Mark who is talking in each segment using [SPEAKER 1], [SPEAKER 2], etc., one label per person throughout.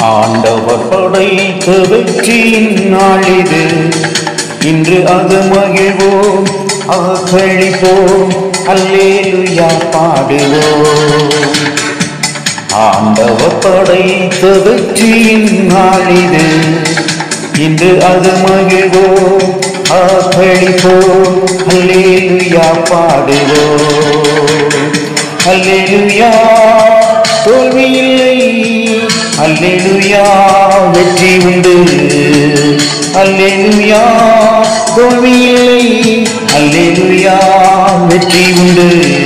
[SPEAKER 1] ஆண்டவர் படைத்த வெற்றியின் நாளிது இன்று அது மகிழ்வோம் ஆக்களிப்போம் அல்லேலுயா பாடுவோம் ஆண்டவர் படைத்த வெற்றியின் நாளிது இன்று அது மகிழ்வோம் ஆக்களிப்போம் அல்லேலுயா பாடுவோம் அல்லேலுயா தோல்வி இல்லை அல்லேலுயா வெற்றி உண்டு அல்லேலுயா தோல்வி இல்லை அல்லேலுயா வெற்றி உண்டு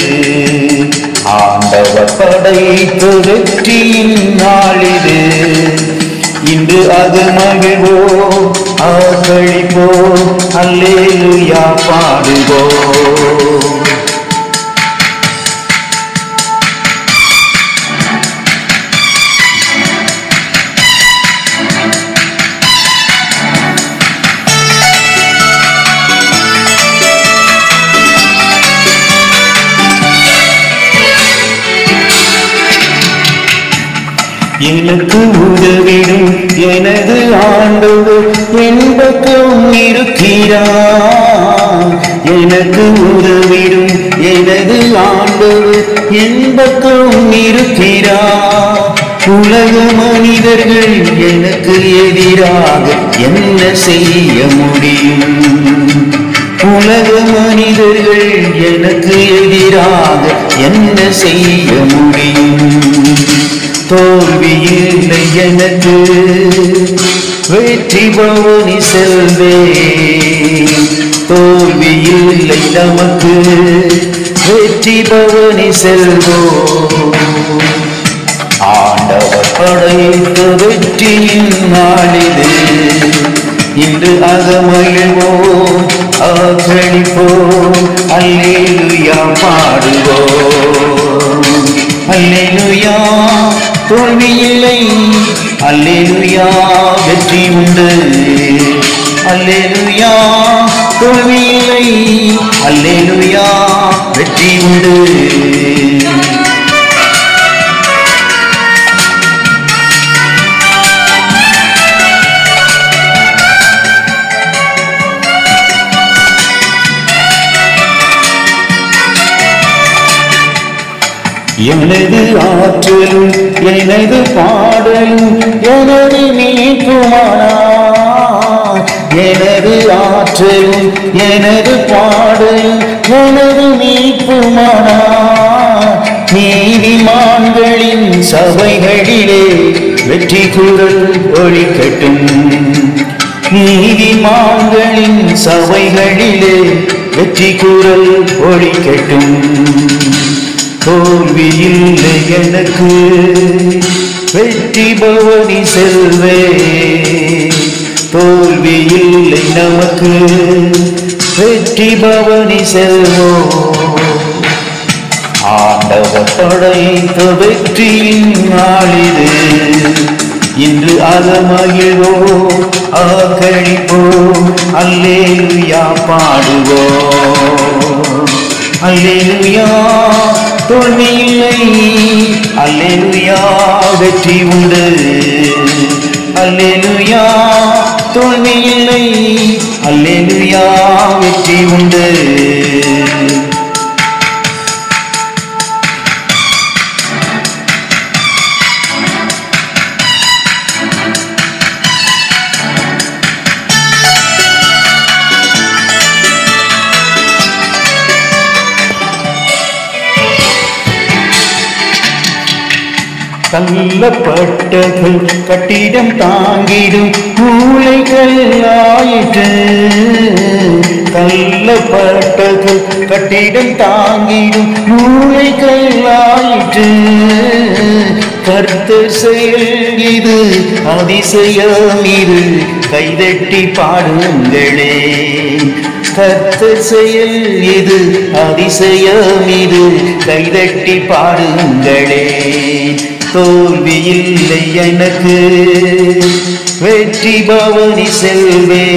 [SPEAKER 1] ஆண்டவர் படைத்த வெற்றியின் நாளிது இன்று அது மகிழ்வோம் ஆக்களிப்போம் அல்லேலுயா பாடுவோம் எனக்கு உதவிடும் எனது ஆண்டவர் என்பக்கம் இருக்கிறார் எனக்கு உதவிடும் எனது ஆண்டவர் என்பக்கம் இருக்கிறார் உலக மனிதர்கள் எனக்கு எதிராக என்ன செய்ய முடியும் உலக மனிதர்கள் எனக்கு எதிராக என்ன செய்ய முடியும் தோல்வி இல்லை எனக்கு வெற்றி பவனி செல்வே தோல்வி இல்லை நமக்கு வெற்றி பவனி செல்வோம் ஆண்டவர் படைத்த வெற்றியின் நாளிது இன்று அகமகிழ்வோம் ஆக்களிப்போம் அல்லேலுயா பாடுவோம் அல்லேலுயா தோல்வி இல்லை அல்லேலுயா வெற்றி உண்டு அல்லேலுயா தோல்வி இல்லை அல்லேலுயா வெற்றி உண்டு எனது ஆற்றலும் எனது பாடலும் எனது மீட்புமானா எனது ஆற்றலும் எனது பாடலும் எனது மீட்புமானா நீதிமான்களின் சபைகளிலே வெற்றி குரல் ஒழிக்கட்டும் நீதிமான்களின் சபைகளிலே வெற்றி குரல் ஒழிக்கட்டும் தோல்வி இல்லை எனக்கு வெற்றி பவனி செல்வே தோல்வி இல்லை நமக்கு வெற்றி பவனி செல்வோம் ஆண்டவர் படைத்த வெற்றியின் நாளிது இன்று அகமகிழ்வோம் ஆக்களிப்போம் அல்லேலுயா பாடுவோம் அல்லேலுயா தோல்வி இல்லை அல்லேலுயா வெற்றி உண்டு அல்லேலுயா தோல்வி இல்லை அல்லேலுயா வெற்றி உண்டு கல்லப்பட்டது கட்டிடம் தாங்கிடும் மூளைகள் ஆயிற்று கல்லப்பட்டது கட்டிடம் தாங்கிடும் மூளைகள் ஆயிற்று கர்த்த செயல் இது அதிசயம் இது கைதட்டி பாடுங்களே கர்த்த செயல் இது அதிசயம் இது கைதட்டி பாடுங்களே தோல்வி இல்லை எனக்கு வெற்றி பவனி செல்வே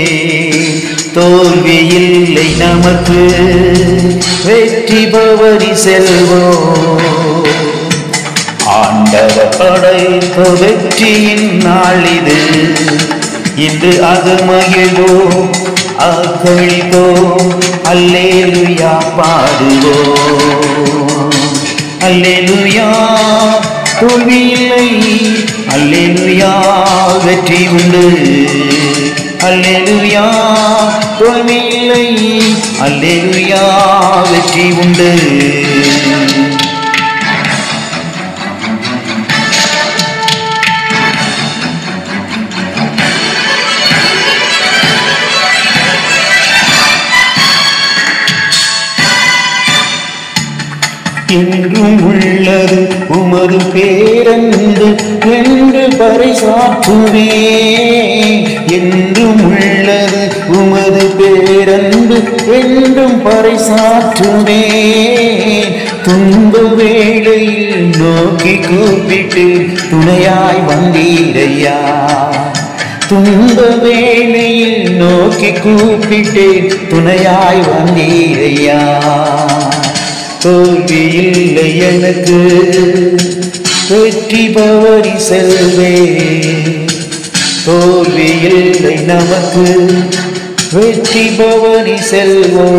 [SPEAKER 1] தோல்வி இல்லை நமக்கு வெற்றி பவனி செல்வோம் ஆண்டவர் படைத்த வெற்றியின் நாள் இது இன்று அது மகிழ்வோம் அக்களிப்போம் அல்லேலுயா பாடுவோம் அல்லேலுயா தோல்வி இல்லை அல்லேலுயா வெற்றி உண்டு அல்லேலுயா தோல்வி இல்லை அல்லேலுயா வெற்றி உண்டு என்றும் உள்ளது உமது பேரன்பு என்று பறைசாற்றுவே என்றும் உள்ளது உமது பேரன்பு என்றும் பறைசாற்றுவே துன்ப வேளையில் நோக்கி கூப்பிட்டு துணையாய் வந்தீரையா துன்ப வேளையில் நோக்கி கூப்பிட்டு துணையாய் வந்தீரையா தோல்வி இல்லை எனக்கு வெற்றி பவரி செல்வே தோல்வி இல்லை நமக்கு வெற்றி பவரி செல்வோ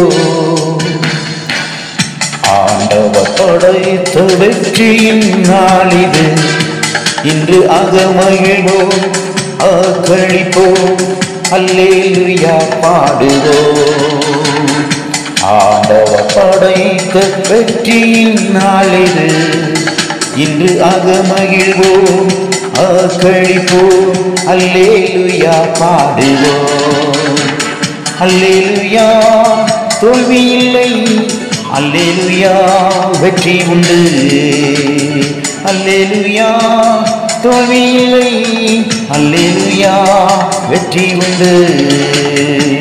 [SPEAKER 1] ஆண்டவர் படைத்த வெற்றியின் நாளிது இன்று அகமகிழ்வோம் அக்களிப்போம் அல்லேலுயா பாடுவோம் ஆண்டவர் படைத்த வெற்றியின் நாளிது இன்று அகமகிழ்வோம் அக்களிப்போம் அல்லேலுயா பாடுவோம் அல்லேலுயா தோல்வி இல்லை அல்லேலுயா வெற்றி உண்டு அல்லேலுயா தோல்வி இல்லை அல்லேலுயா வெற்றி உண்டு